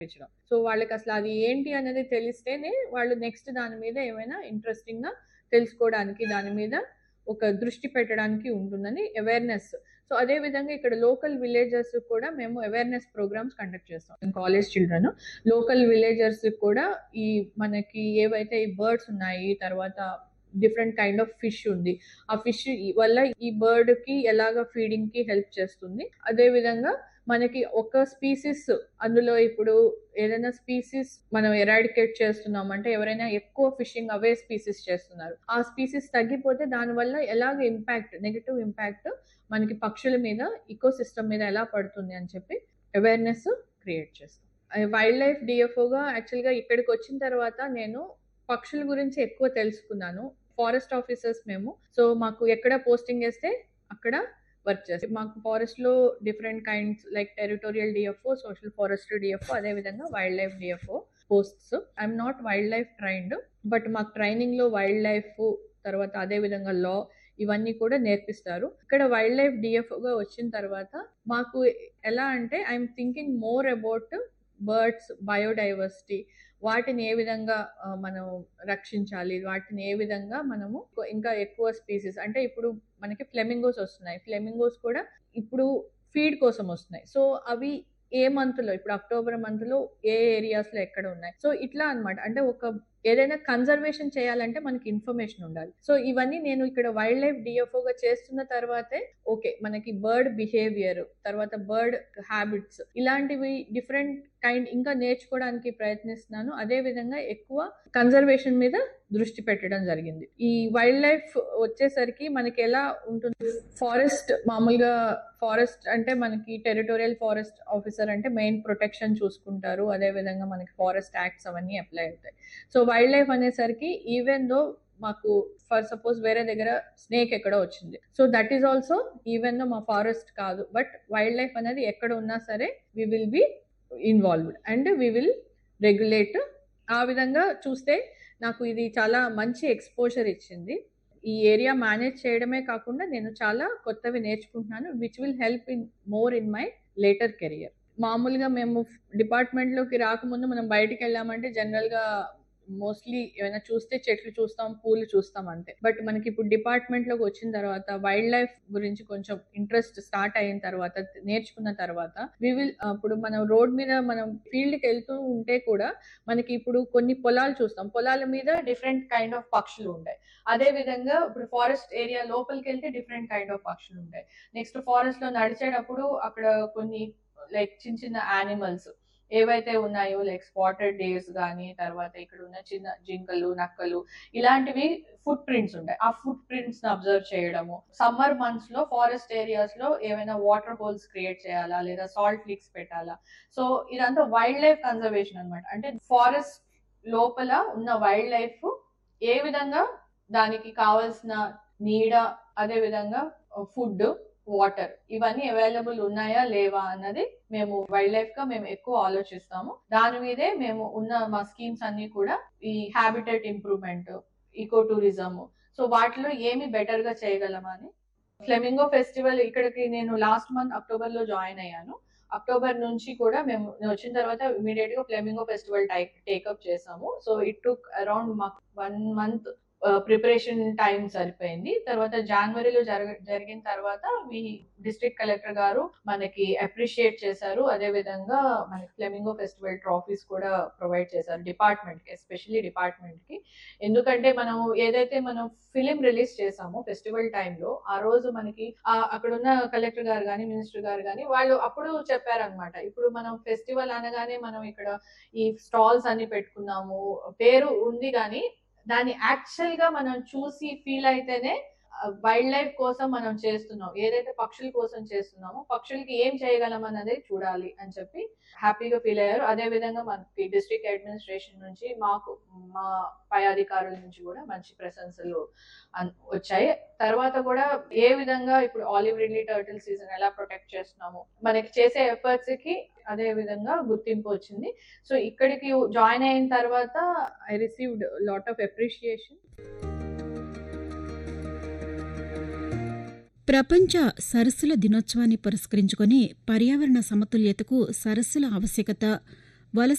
ఇచ్చడం. So, వాళ్ళకి అసలు అది ఏంటి అనేది తెలిస్తేనే వాళ్ళు నెక్స్ట్ దాని మీద ఏమైనా ఇంట్రెస్టింగ్‌గా తెలుసుకోవడానికి దాని మీద ఒక దృష్టి పెట్టడానికి ఉంటుందని అవేర్‌నెస్. సో, అదే విధంగా ఇక్కడ లోకల్ విలేజర్స్‌కి కూడా మేము అవేర్‌నెస్ ప్రోగ్రామ్స్ కండక్ట్ చేస్తాం. కాలేజ్ చిల్డ్రన్ లోకల్ విలేజర్స్‌కి కూడా ఈ మనకి ఏవైతే ఈ బర్డ్స్ ఉన్నాయి, తర్వాత డిఫరెంట్ కైండ్ ఆఫ్ ఫిష్ ఉంది. ఆ ఫిష్ వల్ల ఈ బర్డ్‌కి ఎలాగా ఫీడింగ్‌కి హెల్ప్ చేస్తుంది. అదే విధంగా మనకి ఒక స్పీసీస్ అందులో ఇప్పుడు ఏదైనా స్పీసీస్ మనం ఎరాడికేట్ చేస్తున్నామంటే ఎవరైనా ఎక్కువ ఫిషింగ్ అవే స్పీసీస్ చేస్తున్నారు. ఆ స్పీసీస్ తగ్గిపోతే దానివల్ల ఎలాగ ఇంపాక్ట్ నెగెటివ్ ఇంపాక్ట్ మనకి పక్షుల మీద, ఇకోసిస్టమ్ మీద ఎలా పడుతుంది అని చెప్పి అవేర్‌నెస్ క్రియేట్ చేస్తాం. ఆహ్, వైల్డ్ లైఫ్ డీఎఫ్ఓగా యాక్చువల్‌గా ఇక్కడికొచ్చిన తర్వాత నేను పక్షుల గురించి ఎక్కువ తెలుసుకున్నాను. ఫారెస్ట్ ఆఫీసర్స్ మేము. సో, మాకు ఎక్కడ పోస్టింగ్ ఏస్తే అక్కడ వర్క్ చేస్తాం. మాకు ఫారెస్ట్‌లో different kinds like territorial DFO, social forestry DFO అదే విధంగా wild life DFO posts. I am not wild life trained. But మాకు ట్రైనింగ్‌లో వైల్డ్ లైఫ్ తర్వాత అదే విధంగా లా ఇవన్నీ కూడా నేర్పిస్తారు. ఇక్కడ వైల్డ్ లైఫ్ డీఎఫ్ఓగా వచ్చిన తర్వాత మాకు ఎలా అంటే I am thinking more about birds biodiversity వాటిని ఏ విధంగా ఆహ్, మనం రక్షించాలి, వాటిని ఏ విధంగా మనము ఇంకా ఎక్కువ స్పీసీస్ అంటే ఇప్పుడు మనకి ఫ్లెమింగోస్ వస్తున్నాయి. ఫ్లెమింగోస్ కూడా ఇప్పుడు ఫీడ్ కోసం వస్తున్నాయి. సో, అవి ఏ మంత్‌లో ఇప్పుడు అక్టోబర్ మంత్‌లో ఏ ఏరియాస్‌లో ఎక్కడ ఉన్నాయి. సో, ఇట్లా అన్నమాట. అంటే ఒక ఏదైనా కన్జర్వేషన్ చేయాలంటే మనకి ఇన్ఫర్మేషన్ ఉండాలి. సో, ఇవన్నీ నేను ఇక్కడ వైల్డ్ లైఫ్ డీఎఫ్ఓగా చేస్తున్న తర్వాతే ఓకే. మనకి బర్డ్ బిహేవియర్ తర్వాత బర్డ్ హాబిట్స్ ఇలాంటివి డిఫరెంట్ కైండ్ ఇంకా నేర్చుకోవడానికి ప్రయత్నిస్తున్నాను. అదే విధంగా ఎక్కువ కన్జర్వేషన్ మీద దృష్టి పెట్టడం జరిగింది. ఈ వైల్డ్ లైఫ్ వచ్చేసరికి మనకి ఎలా ఉంటుంది ఫారెస్ట్ మామూలుగా ఫారెస్ట్ అంటే మనకి టెరిటోరియల్ ఫారెస్ట్ ఆఫీసర్ అంటే మెయిన్ ప్రొటెక్షన్ చూసుకుంటారు. అదే విధంగా మనకి ఫారెస్ట్ యాక్ట్స్ అవన్నీ అప్లై అవుతాయి. సో, వైల్డ్ లైఫ్ అనేసరికి ఈవెన్ దో మాకు ఫర్ సపోజ్ వేరే దగ్గర స్నేక్ ఎక్కడో వచ్చింది. So, that is also even though మా ఫారెస్ట్ కాదు. బట్ వైల్డ్ లైఫ్ అనేది ఎక్కడ ఉన్నా సరే we will be involved and we will regulate. ఆ విధంగా చూస్తే నాకు ఇది చాలా మంచి ఎక్స్‌పోజర్ ఇచ్చింది. ఈ ఏరియా మేనేజ్ చేయడమే కాకుండా నేను చాలా కొత్తవి నేర్చుకుంటున్నాను. Which will help in more in my later career. మామూలుగా మేము డిపార్ట్‌మెంట్‌లోకి రాకముందు మనం బయటికెళ్ళామంటే జనరల్‌గా మోస్ట్‌లీ ఏమైనా చూస్తే చెట్లు చూస్తాం, పూలు చూస్తాం అంతే. బట్ మనకి ఇప్పుడు డిపార్ట్‌మెంట్‌లోకి వచ్చిన తర్వాత వైల్డ్ లైఫ్ గురించి కొంచెం ఇంట్రెస్ట్ స్టార్ట్ అయిన తర్వాత నేర్చుకున్న తర్వాత వి విల్ అప్పుడు మనం రోడ్ మీద మనం ఫీల్డ్‌కి వెళ్తూ ఉంటే కూడా మనకి ఇప్పుడు కొన్ని పొలాలు చూస్తాం. పొలాల మీద డిఫరెంట్ కైండ్ ఆఫ్ పక్షులు ఉంటాయి. అదే విధంగా ఇప్పుడు ఫారెస్ట్ ఏరియా లోపలికెళ్తే డిఫరెంట్ కైండ్ ఆఫ్ పక్షులు ఉంటాయి. నెక్స్ట్ ఫారెస్ట్‌లో నడిచేటప్పుడు అక్కడ కొన్ని లైక్ చిన్న చిన్న యానిమల్స్ ఏవైతే ఉన్నాయో లైక్ స్పాటెడ్ డేర్స్ గాని, తర్వాత ఇక్కడ ఉన్న చిన్న జింకలు, నక్కలు ఇలాంటివి ఫుట్ ప్రింట్స్ ఉంటాయి. ఆ ఫుట్ ప్రింట్స్‌ని అబ్జర్వ్ చేయడము. సమ్మర్ మంత్స్‌లో ఫారెస్ట్ ఏరియాస్‌లో ఏవైనా వాటర్ హోల్స్ క్రియేట్ చేయాలా? లేదా సాల్ట్ లీక్స్ పెట్టాలా? సో, ఇదంతా వైల్డ్ లైఫ్ కన్జర్వేషన్ అన్నమాట. అంటే ఫారెస్ట్ లోపల ఉన్న వైల్డ్ లైఫ్ ఏ విధంగా దానికి కావాల్సిన నీడ, అదే విధంగా ఫుడ్, వాటర్ ఇవన్నీ అవైలబుల్ ఉన్నాయా? లేవా? అన్నది మేము వైల్డ్ లైఫ్‌గా మేము ఎక్కువ ఆలోచిస్తాము. దాని మీదే మేము ఉన్న మా స్కీమ్స్ అన్నీ కూడా ఈ habitat improvement, eco tourism so, వాటిలో ఏమి బెటర్‌గా చేయగలమా అని. ఫ్లెమింగో ఫెస్టివల్ ఇక్కడికి నేను లాస్ట్ మంత్ అక్టోబర్‌లో జాయిన్ అయ్యాను. అక్టోబర్ నుంచి కూడా మేము నేను వచ్చిన తర్వాత ఇమ్మీడియేట్‌గా ఫ్లెమింగో ఫెస్టివల్ టై టేకప్ చేసాము. సో, ఇట్ టుక్ అరౌండ్ మాకు 1 మంత్ ఆహ్, ప్రిపరేషన్ టైమ్ సరిపోయింది. తర్వాత జాన్వరిలో జరగ జరిగిన తర్వాత మీ డిస్ట్రిక్ట్ కలెక్టర్ గారు మనకి అప్రిషియేట్ చేశారు. అదే విధంగా మనకి ఫ్లెమింగో ఫెస్టివల్ ట్రాఫీస్ కూడా ప్రొవైడ్ చేశారు డిపార్ట్‌మెంట్‌కి ఎస్పెషల్లీ డిపార్ట్‌మెంట్‌కి. ఎందుకంటే మనం ఏదైతే మనం ఫిల్మ్ రిలీజ్ చేసామో ఫెస్టివల్ టైమ్‌లో ఆ రోజు మనకి ఆహ్, అక్కడున్న కలెక్టర్ గారు గాని, మినిస్టర్ గారు గాని వాళ్ళు అప్పుడు చెప్పారన్నమాట. ఇప్పుడు మనం ఫెస్టివల్ అనగానే మనం ఇక్కడ ఈ స్టాల్స్ అన్ని పెట్టుకున్నాము. పేరు ఉంది గానీ దాన్ని యాక్చువల్‌గా మనం చూసి ఫీల్ అయితేనే ఆహ్, వైల్డ్ లైఫ్ కోసం మనం చేస్తున్నాం. ఏదైతే పక్షుల కోసం చేస్తున్నామో పక్షులకి ఏం చేయగలం అన్నది చూడాలి అని చెప్పి హ్యాపీగా ఫీల్ అయ్యారు. అదే విధంగా మనకి డిస్ట్రిక్ట్ అడ్మినిస్ట్రేషన్ నుంచి మాకు మా పై అధికారుల నుంచి కూడా మంచి ప్రశంసలు అన్ వచ్చాయి. తర్వాత కూడా ఏ విధంగా ఇప్పుడు ఆలివ్ రిడ్లీ టర్టిల్ సీజన్ ఎలా ప్రొటెక్ట్ చేస్తున్నామో మనకి చేసే ఎఫర్ట్స్‌కి అదే విధంగా గుర్తింపు వచ్చింది. సో, ఇక్కడికి జాయిన్ అయిన తర్వాత I received lot of appreciation. ప్రపంచ సరస్సుల దినోత్సవాన్ని పురస్కరించుకొని పర్యావరణ సమతుల్యతకు సరస్సుల ఆవశ్యకత, వలస